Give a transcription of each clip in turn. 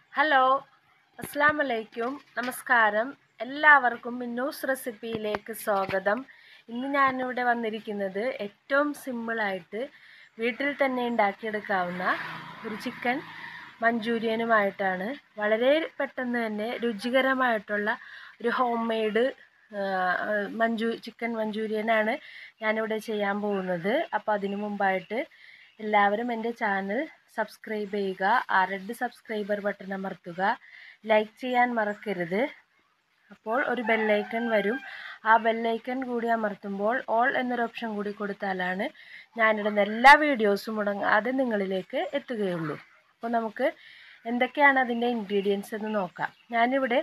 hello അസ്സാം വലൈക്കും നമസ്കാരം എല്ലാവർക്കും മിന്നൂസ് റെസിപ്പിയിലേക്ക് സ്വാഗതം ഇന്ന് ഞാനിവിടെ വന്നിരിക്കുന്നത് ഏറ്റവും സിമ്പിളായിട്ട് വീട്ടിൽ തന്നെ ഉണ്ടാക്കിയെടുക്കാവുന്ന ഒരു ചിക്കൻ മഞ്ചൂരിയനുമായിട്ടാണ് വളരെ പെട്ടെന്ന് തന്നെ രുചികരമായിട്ടുള്ള ഒരു ഹോം മെയ്ഡ് മഞ്ചൂ ചിക്കൻ മഞ്ചൂരിയനാണ് ഞാനിവിടെ ചെയ്യാൻ പോകുന്നത് അപ്പോൾ അതിനു മുമ്പായിട്ട് എല്ലാവരും എൻ്റെ ചാനൽ സബ്സ്ക്രൈബ് ചെയ്യുക ആ റെഡ് സബ്സ്ക്രൈബർ ബട്ടൺ അമർത്തുക ലൈക്ക് ചെയ്യാൻ മറക്കരുത് അപ്പോൾ ഒരു ബെല്ലൈക്കൺ വരും ആ ബെല്ലൈക്കൺ കൂടി അമർത്തുമ്പോൾ ഓൾ എന്നൊരു ഓപ്ഷൻ കൂടി കൊടുത്താലാണ് ഞാനിടുന്ന എല്ലാ വീഡിയോസും മുടങ്ങാതെ നിങ്ങളിലേക്ക് എത്തുകയുള്ളൂ അപ്പോൾ നമുക്ക് എന്തൊക്കെയാണ് അതിൻ്റെ ഇൻഗ്രീഡിയൻസ് എന്ന് നോക്കാം ഞാനിവിടെ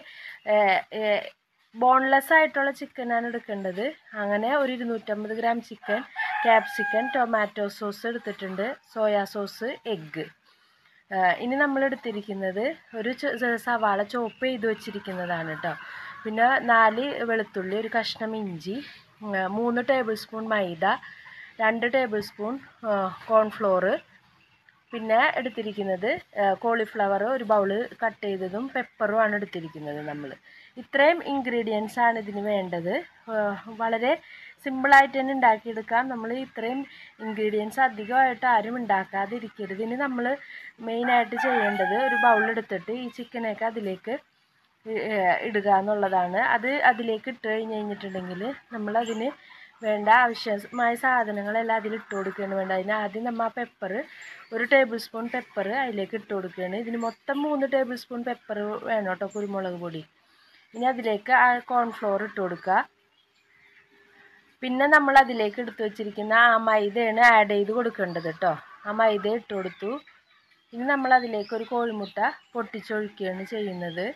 ബോൺലെസ് ആയിട്ടുള്ള ചിക്കനാണ് എടുക്കേണ്ടത് അങ്ങനെ ഒരു ഇരുന്നൂറ്റമ്പത് gram chicken capsicum tomato sauce എടുത്തിട്ടുണ്ട് സോയാ സോസ് എഗ്ഗ് ഇനി നമ്മൾ എടുത്തിരിക്കുന്നത് ഒരു സവാള ചോപ്പ് ചെയ്ത് വെച്ചിരിക്കുന്നതാണ് കേട്ടോ പിന്നെ നാല് വെളുത്തുള്ളി ഒരു കഷ്ണം ഇഞ്ചി മൂന്ന് ടേബിൾ സ്പൂൺ മൈദ രണ്ട് ടേബിൾ സ്പൂൺ കോൺഫ്ലോറ് പിന്നെ എടുത്തിരിക്കുന്നത് കോളിഫ്ലവർ ഒരു ബൗള് കട്ട് ചെയ്തതും പെപ്പറും ആണ് എടുത്തിരിക്കുന്നത് നമ്മൾ ഇത്രയും ഇൻഗ്രീഡിയൻസ് ആണ് ഇതിന് വേണ്ടത് വളരെ സിമ്പിളായിട്ട് തന്നെ ഉണ്ടാക്കിയെടുക്കാം നമ്മൾ ഇത്രയും ഇൻഗ്രീഡിയൻസ് അധികമായിട്ട് ആരും ഉണ്ടാക്കാതിരിക്കരുത് ഇനി നമ്മൾ മെയിനായിട്ട് ചെയ്യേണ്ടത് ഒരു ബൗളെടുത്തിട്ട് ഈ ചിക്കനൊക്കെ അതിലേക്ക് ഇടുക എന്നുള്ളതാണ് അത് അതിലേക്ക് ഇട്ട് കഴിഞ്ഞ് കഴിഞ്ഞിട്ടുണ്ടെങ്കിൽ നമ്മളതിന് വേണ്ട ആവശ്യമായ സാധനങ്ങളെല്ലാം അതിൽ ഇട്ട് കൊടുക്കുകയാണ് വേണ്ട അതിന് ആദ്യം നമ്മൾ ആ പെപ്പർ ഒരു ടേബിൾ സ്പൂൺ പെപ്പർ അതിലേക്ക് ഇട്ട് കൊടുക്കുകയാണ് ഇതിന് മൊത്തം മൂന്ന് ടേബിൾ സ്പൂൺ പെപ്പർ വേണം കേട്ടോ കുരുമുളക് പൊടി ഇനി അതിലേക്ക് ആ കോൺഫ്ലോർ ഇട്ട് കൊടുക്കുക പിന്നെ നമ്മൾ അതിലേക്ക് എടുത്തു വെച്ചിരിക്കുന്ന ആ മൈദയാണ് ആഡ് ചെയ്ത് കൊടുക്കേണ്ടത് കേട്ടോ ആ മൈദ ഇട്ട് കൊടുത്തു ഇനി നമ്മൾ അതിലേക്ക് ഒരു കോഴിമുട്ട പൊട്ടിച്ചൊഴിക്കുകയാണ് ചെയ്യുന്നത്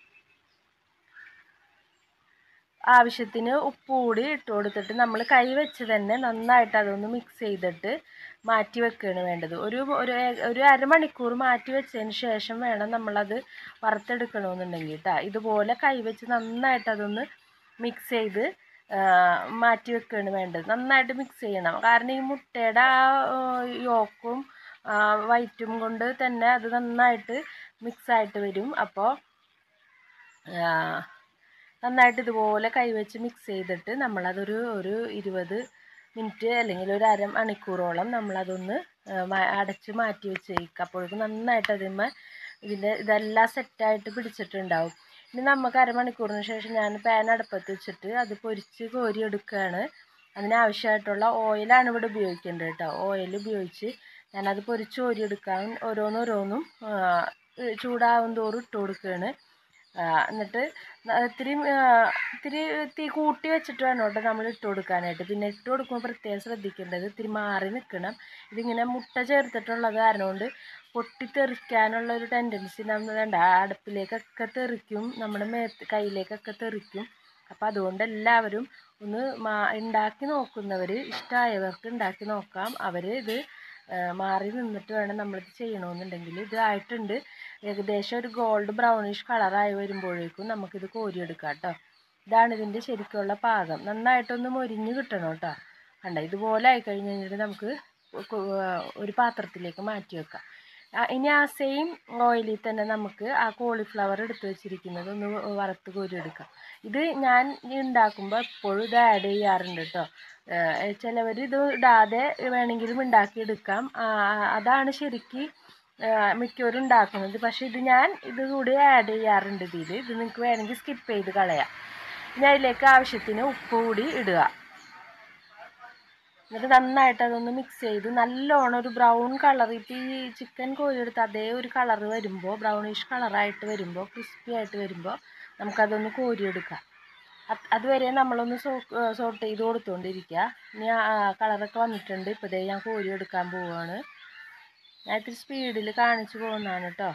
ആവശ്യത്തിന് ഉപ്പ് കൂടി ഇട്ട് കൊടുത്തിട്ട് നമ്മൾ കൈ വെച്ച് തന്നെ നന്നായിട്ട് അതൊന്ന് മിക്സ് ചെയ്തിട്ട് മാറ്റി വെക്കുകയാണ് വേണ്ടത് ഒരു ഒരു ഒരു അരമണിക്കൂർ മാറ്റി വെച്ചതിന് ശേഷം വേണം നമ്മളത് വറുത്തെടുക്കണമെന്നുണ്ടെങ്കിൽ കേട്ടോ ഇതുപോലെ കൈ വെച്ച് നന്നായിട്ട് അതൊന്ന് മിക്സ് ചെയ്ത് മാറ്റി വെക്കുകയാണ് വേണ്ടത് നന്നായിട്ട് മിക്സ് ചെയ്യണം കാരണം ഈ മുട്ടയുടെ ആ യോക്കും വൈറ്റും കൊണ്ട് തന്നെ അത് നന്നായിട്ട് മിക്സായിട്ട് വരും അപ്പോൾ നന്നായിട്ട് ഇതുപോലെ കൈവച്ച് മിക്സ് ചെയ്തിട്ട് നമ്മളതൊരു ഒരു ഇരുപത് മിനിറ്റ് അല്ലെങ്കിൽ ഒരു അര മണിക്കൂറോളം നമ്മളതൊന്ന് അടച്ച് മാറ്റി വെച്ചേക്കുക അപ്പോഴേക്കും നന്നായിട്ട് അതിന്മേ ഇതിൻ്റെ ഇതെല്ലാം സെറ്റായിട്ട് പിടിച്ചിട്ടുണ്ടാവും ഇനി നമുക്ക് അരമണിക്കൂറിന് ശേഷം ഞാൻ പാൻ അടുപ്പത്ത് വെച്ചിട്ട് അത് പൊരിച്ച് കോരി എടുക്കുകയാണ് അതിനാവശ്യമായിട്ടുള്ള ഓയിലാണ് ഇവിടെ ഉപയോഗിക്കേണ്ടത് കേട്ടോ ഓയിൽ ഉപയോഗിച്ച് ഞാനത് പൊരിച്ച് കോരി എടുക്കാൻ ഓരോന്നോരോന്നും ചൂടാവും തോറും ഇട്ട് കൊടുക്കുകയാണ് എന്നിട്ട് ഇത്തിരി ഇത്തിരി തീ കൂട്ടി വെച്ചിട്ട് വേണം കേട്ടോ നമ്മൾ ഇട്ട് കൊടുക്കാനായിട്ട് പിന്നെ ഇട്ട് കൊടുക്കുമ്പോൾ പ്രത്യേകം ശ്രദ്ധിക്കേണ്ടത് ഇത്തിരി മാറി നിൽക്കണം ഇതിങ്ങനെ മുട്ട ചേർത്തിട്ടുള്ളത് കാരണം കൊണ്ട് പൊട്ടിത്തെറിക്കാനുള്ള ഒരു ടെൻഡൻസി നമ്മൾ വേണ്ട അടുപ്പിലേക്കൊക്കെ തെറിക്കും നമ്മുടെ മേത്ത് കയ്യിലേക്കൊക്കെ തെറിക്കും അപ്പോൾ അതുകൊണ്ട് എല്ലാവരും ഒന്ന് മാ ഉണ്ടാക്കി നോക്കുന്നവർ ഇഷ്ടമായവർക്ക് ഉണ്ടാക്കി നോക്കാം അവർ ഇത് മാറി നിന്നിട്ട് വേണം നമ്മളിത് ചെയ്യണമെന്നുണ്ടെങ്കിൽ ഇത് ആയിട്ടുണ്ട് ഏകദേശം ഒരു ഗോൾഡ് ബ്രൗണിഷ് കളറായി വരുമ്പോഴേക്കും നമുക്കിത് കോരിയെടുക്കാം കേട്ടോ ഇതാണ് ഇതിൻ്റെ ശരിക്കുള്ള പാകം നന്നായിട്ടൊന്ന് മൊരിഞ്ഞ് കിട്ടണം കേട്ടോ കണ്ട ഇതുപോലെ ആയി കഴിഞ്ഞ് കഴിഞ്ഞിട്ട് നമുക്ക് ഒരു പാത്രത്തിലേക്ക് മാറ്റി വെക്കാം ഇനി ആ സെയിം ഓയിലിൽ തന്നെ നമുക്ക് ആ കോളിഫ്ലവർ എടുത്ത് വെച്ചിരിക്കുന്നത് ഒന്ന് വറുത്ത് കോരിയെടുക്കാം ഇത് ഞാൻ ഉണ്ടാക്കുമ്പോൾ എപ്പോഴും ഇത് ആഡ് ചെയ്യാറുണ്ട് കേട്ടോ ചിലവർ ഇത് ഇടാതെ വേണമെങ്കിലും ഉണ്ടാക്കിയെടുക്കാം അതാണ് ശരിക്ക് മിക്കവരും ഉണ്ടാക്കുന്നത് പക്ഷേ ഇത് ഞാൻ ഇത് കൂടി ആഡ് ചെയ്യാറുണ്ട് ഇതിൽ ഇത് നിങ്ങൾക്ക് വേണമെങ്കിൽ സ്കിപ്പ് ചെയ്ത് കളയാം ഇനി അതിലേക്ക് ആവശ്യത്തിന് ഉപ്പ് കൂടി ഇടുക എന്നിട്ട് നന്നായിട്ട് അതൊന്ന് മിക്സ് ചെയ്ത് നല്ലോണം ഒരു ബ്രൗൺ കളർ ഇപ്പോൾ ഈ ചിക്കൻ കോരിയെടുത്ത് അതേ ഒരു കളർ വരുമ്പോൾ ബ്രൗണിഷ് കളറായിട്ട് വരുമ്പോൾ ക്രിസ്പി ആയിട്ട് വരുമ്പോൾ നമുക്കതൊന്ന് കോരിയെടുക്കാം അതുവരെ നമ്മളൊന്ന് സോ സോട്ട് ചെയ്ത് കൊടുത്തുകൊണ്ടിരിക്കുക ഇനി ആ കളറൊക്കെ വന്നിട്ടുണ്ട് ഇപ്പോൾ ദേ ഞാൻ കോരിയെടുക്കാൻ പോവുകയാണ് ഞാൻ ഇത്തിരി സ്പീഡിൽ കാണിച്ചു പോകുന്നതാണ് കേട്ടോ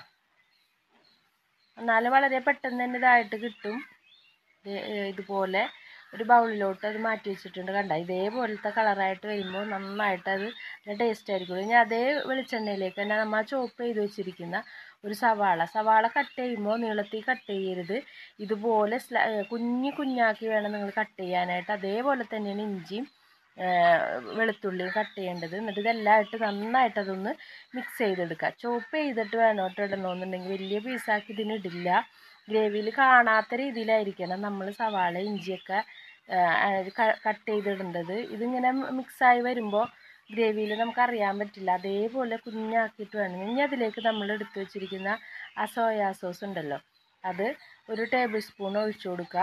എന്നാലും വളരെ പെട്ടെന്ന് തന്നെ ഇതായിട്ട് കിട്ടും ഇതുപോലെ ഒരു ബൗളിലോട്ട് അത് മാറ്റി വെച്ചിട്ടുണ്ട് കണ്ട ഇതേപോലത്തെ കളറായിട്ട് വരുമ്പോൾ നന്നായിട്ട് അത് ടേസ്റ്റ് ആയിരിക്കും ഇനി അതേ വെളിച്ചെണ്ണയിലേക്ക് തന്നെ നമ്മൾ ചോപ്പ് ചെയ്ത് വെച്ചിരിക്കുന്ന ഒരു സവാള സവാള കട്ട് ചെയ്യുമ്പോൾ നീളത്തിൽ കട്ട് ചെയ്യരുത് ഇതുപോലെ കുഞ്ഞു കുഞ്ഞാക്കി വേണം നിങ്ങൾ കട്ട് ചെയ്യാനായിട്ട് അതേപോലെ തന്നെയാണ് ഇഞ്ചിയും വെളുത്തുള്ളിയും കട്ട് ചെയ്യേണ്ടത് എന്നിട്ട് ഇതെല്ലാം ഇട്ട് നന്നായിട്ട് അതൊന്ന് മിക്സ് ചെയ്തെടുക്കുക ചോപ്പ് ചെയ്തിട്ട് വേണം കേട്ടോ ഇടണമെന്നുണ്ടെങ്കിൽ വലിയ പീസാക്കി ഇതിന് ഇടില്ല ഗ്രേവിയിൽ കാണാത്ത രീതിയിലായിരിക്കണം നമ്മൾ സവാള ഇഞ്ചിയൊക്കെ കട്ട് ചെയ്തിടേണ്ടത് ഇതിങ്ങനെ മിക്സായി വരുമ്പോൾ ഗ്രേവിയിൽ നമുക്ക് അറിയാൻ പറ്റില്ല അതേപോലെ കുഞ്ഞാക്കിയിട്ട് വേണം ഇനി അതിലേക്ക് നമ്മൾ എടുത്തു വെച്ചിരിക്കുന്ന ആ സോയാ സോസ് ഉണ്ടല്ലോ അത് ഒരു ടേബിൾ സ്പൂൺ ഒഴിച്ചു കൊടുക്കുക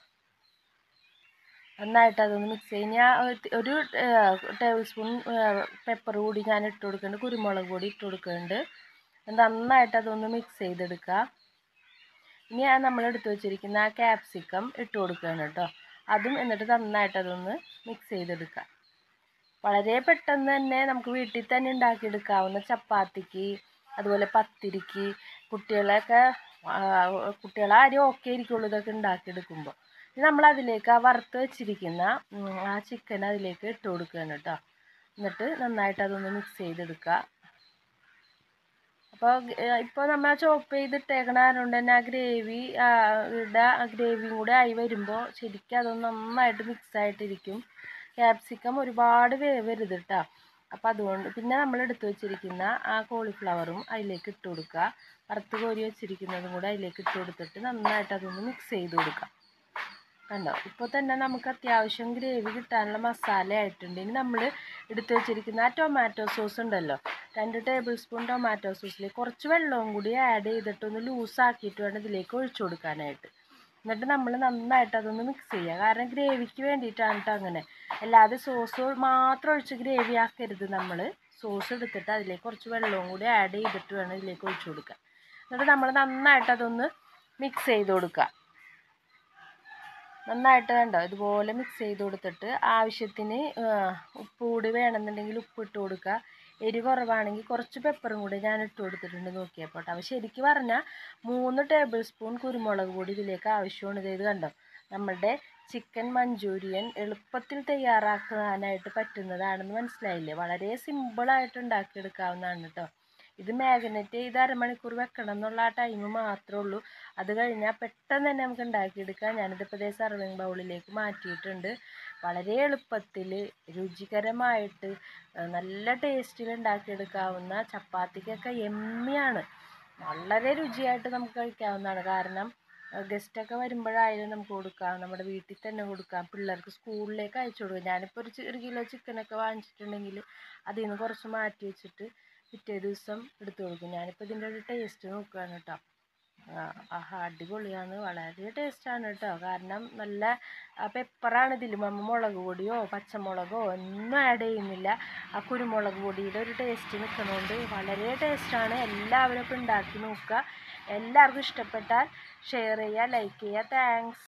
നന്നായിട്ട് അതൊന്ന് മിക്സ് ചെയ്ത് ഞാൻ ഒരു ടേബിൾ സ്പൂൺ പെപ്പർ കൂടി ഞാൻ ഇട്ട് കൊടുക്കുന്നുണ്ട് കുരുമുളക് പൊടി ഇട്ട് കൊടുക്കുന്നുണ്ട് നന്നായിട്ട് അതൊന്ന് മിക്സ് ചെയ്തെടുക്കുക ഇനി ആ നമ്മൾ എടുത്തു വെച്ചിരിക്കുന്ന ആ ക്യാപ്സിക്കം ഇട്ട് കൊടുക്കുകയാണ് കേട്ടോ അതും എന്നിട്ട് നന്നായിട്ട് അതൊന്ന് മിക്സ് ചെയ്തെടുക്കുക വളരെ പെട്ടെന്ന് തന്നെ നമുക്ക് വീട്ടിൽ തന്നെ ഉണ്ടാക്കിയെടുക്കാവുന്ന ചപ്പാത്തിക്ക് അതുപോലെ പത്തിരിക്ക് കുട്ടികളെയൊക്കെ കുട്ടികളെ ആരും ഓക്കെ ഇരിക്കുള്ളൂ ഇതൊക്കെ ഉണ്ടാക്കിയെടുക്കുമ്പോൾ ഇനി നമ്മൾ അതിലേക്ക് ആ വറുത്ത് വെച്ചിരിക്കുന്ന ആ ചിക്കൻ അതിലേക്ക് ഇട്ട് കൊടുക്കുകയാണ് കേട്ടോ എന്നിട്ട് നന്നായിട്ട് അതൊന്ന് മിക്സ് ചെയ്തെടുക്കുക അപ്പോൾ ഇപ്പോൾ നമ്മൾ ചോപ്പ് ചെയ്തിട്ടേക്കണ അതുകൊണ്ട് തന്നെ ആ ഗ്രേവി യുടെ ആ ഗ്രേവിയും കൂടെ ആയി വരുമ്പോൾ ശരിക്കും അതൊന്ന് നന്നായിട്ട് മിക്സ് ആയിട്ടിരിക്കും ക്യാപ്സിക്കം ഒരുപാട് വേവരുത് കേട്ടോ അപ്പോൾ അതുകൊണ്ട് പിന്നെ നമ്മൾ എടുത്തു വെച്ചിരിക്കുന്ന ആ കോളിഫ്ലവറും അതിലേക്ക് ഇട്ട് കൊടുക്കുക വറുത്ത് കോരി വെച്ചിരിക്കുന്നതും കൂടെ അതിലേക്ക് ഇട്ട് കൊടുത്തിട്ട് നന്നായിട്ട് അതൊന്ന് മിക്സ് ചെയ്ത് കൊടുക്കുക കണ്ടോ ഇപ്പോൾ തന്നെ നമുക്ക് അത്യാവശ്യം ഗ്രേവി കിട്ടാനുള്ള മസാല ആയിട്ടുണ്ട് ഇനി നമ്മൾ എടുത്തു വെച്ചിരിക്കുന്ന ആ ടൊമാറ്റോ സോസ് ഉണ്ടല്ലോ രണ്ട് ടേബിൾ സ്പൂൺ ടൊമാറ്റോ സോസിൽ കുറച്ച് വെള്ളവും കൂടി ആഡ് ചെയ്തിട്ട് ഒന്ന് ലൂസാക്കിയിട്ട് വേണം ഇതിലേക്ക് ഒഴിച്ചു കൊടുക്കാനായിട്ട് എന്നിട്ട് നമ്മൾ നന്നായിട്ട് അതൊന്ന് മിക്സ് ചെയ്യുക കാരണം ഗ്രേവിക്ക് വേണ്ടിയിട്ടാണ് കേട്ടോ അങ്ങനെ അല്ലാതെ സോസ് മാത്രം ഒഴിച്ച് ഗ്രേവി ആക്കരുത് നമ്മൾ സോസ് എടുത്തിട്ട് അതിലേക്ക് കുറച്ച് വെള്ളവും കൂടി ആഡ് ചെയ്തിട്ട് വേണം ഇതിലേക്ക് ഒഴിച്ചു കൊടുക്കുക എന്നിട്ട് നമ്മൾ നന്നായിട്ട് അതൊന്ന് മിക്സ് ചെയ്ത് കൊടുക്കുക നന്നായിട്ട് കണ്ടോ ഇതുപോലെ മിക്സ് ചെയ്ത് കൊടുത്തിട്ട് ആവശ്യത്തിന് ഉപ്പ് കൂടി വേണമെന്നുണ്ടെങ്കിൽ ഉപ്പ് ഇട്ട് കൊടുക്കുക എരി കുറവാണെങ്കിൽ കുറച്ച് പെപ്പറും കൂടി ഞാൻ ഇട്ട് കൊടുത്തിട്ടുണ്ട് നോക്കിയപ്പോൾ കേട്ടോ അപ്പോൾ ശരിക്ക് പറഞ്ഞാൽ മൂന്ന് ടേബിൾ സ്പൂൺ കുരുമുളക് പൊടി ഇതിലേക്ക് ആവശ്യമാണ് ഇത് കണ്ടോ നമ്മളുടെ ചിക്കൻ മഞ്ചൂരിയൻ എളുപ്പത്തിൽ തയ്യാറാക്കാനായിട്ട് പറ്റുന്നതാണെന്ന് മനസ്സിലായില്ലേ വളരെ സിമ്പിളായിട്ട് ഉണ്ടാക്കിയെടുക്കാവുന്നതാണ് കേട്ടോ ഇത് മാഗ്നറ്റ് ചെയ്ത് അരമണിക്കൂർ വെക്കണം എന്നുള്ള ആ ടൈം മാത്രമേ ഉള്ളൂ അത് കഴിഞ്ഞാൽ പെട്ടെന്ന് തന്നെ നമുക്ക് ഉണ്ടാക്കിയെടുക്കാം ഞാനിതിപ്പോൾ ഇതേ സർവിങ് ബൗളിലേക്ക് മാറ്റിയിട്ടുണ്ട് വളരെ എളുപ്പത്തിൽ രുചികരമായിട്ട് നല്ല ടേസ്റ്റിൽ ഉണ്ടാക്കിയെടുക്കാവുന്ന ചപ്പാത്തിക്കൊക്കെ എമ്മിയാണ് വളരെ രുചിയായിട്ട് നമുക്ക് കഴിക്കാവുന്നതാണ് കാരണം ഗസ്റ്റൊക്കെ വരുമ്പോഴായാലും നമുക്ക് കൊടുക്കാം നമ്മുടെ വീട്ടിൽ തന്നെ കൊടുക്കാം പിള്ളേർക്ക് സ്കൂളിലേക്ക് അയച്ചു കൊടുക്കാം ഞാനിപ്പോൾ ഒരു ഒരു കിലോ ചിക്കനൊക്കെ വാങ്ങിച്ചിട്ടുണ്ടെങ്കിൽ അതിൽ നിന്ന് കുറച്ച് മാറ്റി വെച്ചിട്ട് പിറ്റേ ദിവസം എടുത്തു കൊടുക്കും ഞാനിപ്പോൾ ഇതിൻ്റെ ഒരു ടേസ്റ്റ് നോക്കുകയാണ് കേട്ടോ ആഹാ അടിപൊളിയാണ് വളരെ ടേസ്റ്റാണ് കേട്ടോ കാരണം നല്ല പെപ്പറാണ് ഇതിൽ നമ്മൾ മുളക് പൊടിയോ പച്ചമുളകോ ഒന്നും ആഡ് ചെയ്യുന്നില്ല ആ കുരുമുളക് പൊടിയുടെ ഒരു ടേസ്റ്റ് നിൽക്കുന്നതുകൊണ്ട് വളരെ ടേസ്റ്റാണ് എല്ലാവരും ഇപ്പോൾ ഉണ്ടാക്കി നോക്കുക എല്ലാവർക്കും ഇഷ്ടപ്പെട്ടാൽ ഷെയർ ചെയ്യുക ലൈക്ക് ചെയ്യുക താങ്ക്സ്